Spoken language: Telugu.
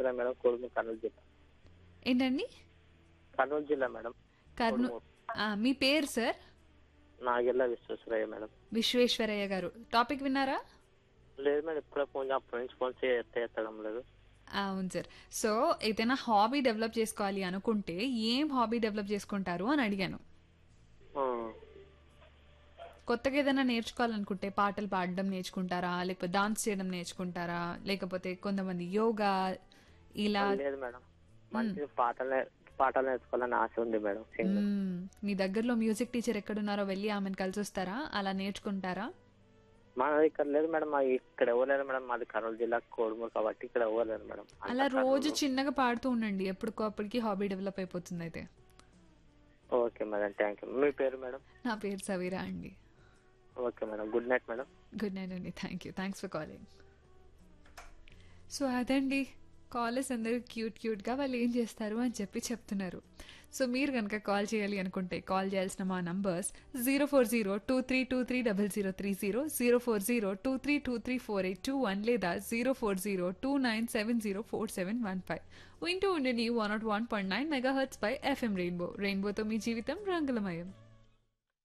విశ్వేశ్వరయ్య మేడం కోడుమూరు కర్నూలు జిల్లా ఏంటండి కర్నూలు జిల్లా మేడం కర్నూ కోడుమూరు. ఆ, మీ పేరు సార్ నాగెల్ల విశ్వేశ్వరయ్య మేడం విశ్వేశ్వరయ్య గారు టాపిక్ విన్నారా లేదు మేడం ఇప్పుడే ఫోన్ చే- అప్పటి నుంచి ఫోన్ చేయ ఎత్తడం లేదు అవును సార్ సో ఏదైనా హాబీ డెవలప్ చేసుకోవాలి అనుకుంటే ఏం హాబీ డెవలప్ చేసుకుంటారు అని అడిగాను ఆ, కొత్తగా ఏదైనా నేర్చుకోవాలనుకుంటే పాటలు పాడడం నేర్చుకుంటారా లేకపోతే డాన్స్ చేయడం నేర్చుకుంటారా లేకపోతే కొంతమంది యోగా ఇలా లేదు మేడం మంచి పాటలు నే- పాటలు నేర్చుకోవాలని ఆశ ఉంది మేడం సింగర్ మ్మ్. మీ దగ్గరలో మ్యూజిక్ టీచర్ ఎక్కడున్నారో వెళ్ళి ఆమెను కలిసి వస్తారా అలా నేర్చుకుంటారా మా ఇక్కడ లేదు మేడం మా ఇక్కడ ఎవరు లేరు మేడం మాది కర్నూలు జిల్లా కోడుమూరు కాబట్టి ఇక్కడ ఎవరు లేరు మేడం అంతా అలా రోజు కర్నూలు. చిన్నగా పాడుతూ ఉండండి ఎప్పటికప్పటికి హాబీ డెవలప్ అయిపోతుంది అయితే ఓకే మేడం థ్యాంక్ యూ మీ పేరు మేడం నా పేరు సవీరా అండి okay madam good night madam good night అండి thank you thanks for calling so అదండి కాలర్స్ అందరూ క్యూట్ క్యూట్గా వాళ్ళు ఏం చేస్తారు అని చెప్పి చెప్తున్నారు సో మీరు కనుక కాల్ చేయాలి అనుకుంటే కాల్ చేయాల్సిన మా numbers zero four zero two three two three double zero three zero zero four zero two three two three four eight two one లేదా zero four zero two nine seven zero four seven one five వింటూ ఉండండి one naught one point nine megahertz పై ఎఫ్ఎం రెయిన్బో రెయిన్బోతో మీ జీవితం రంగులమయం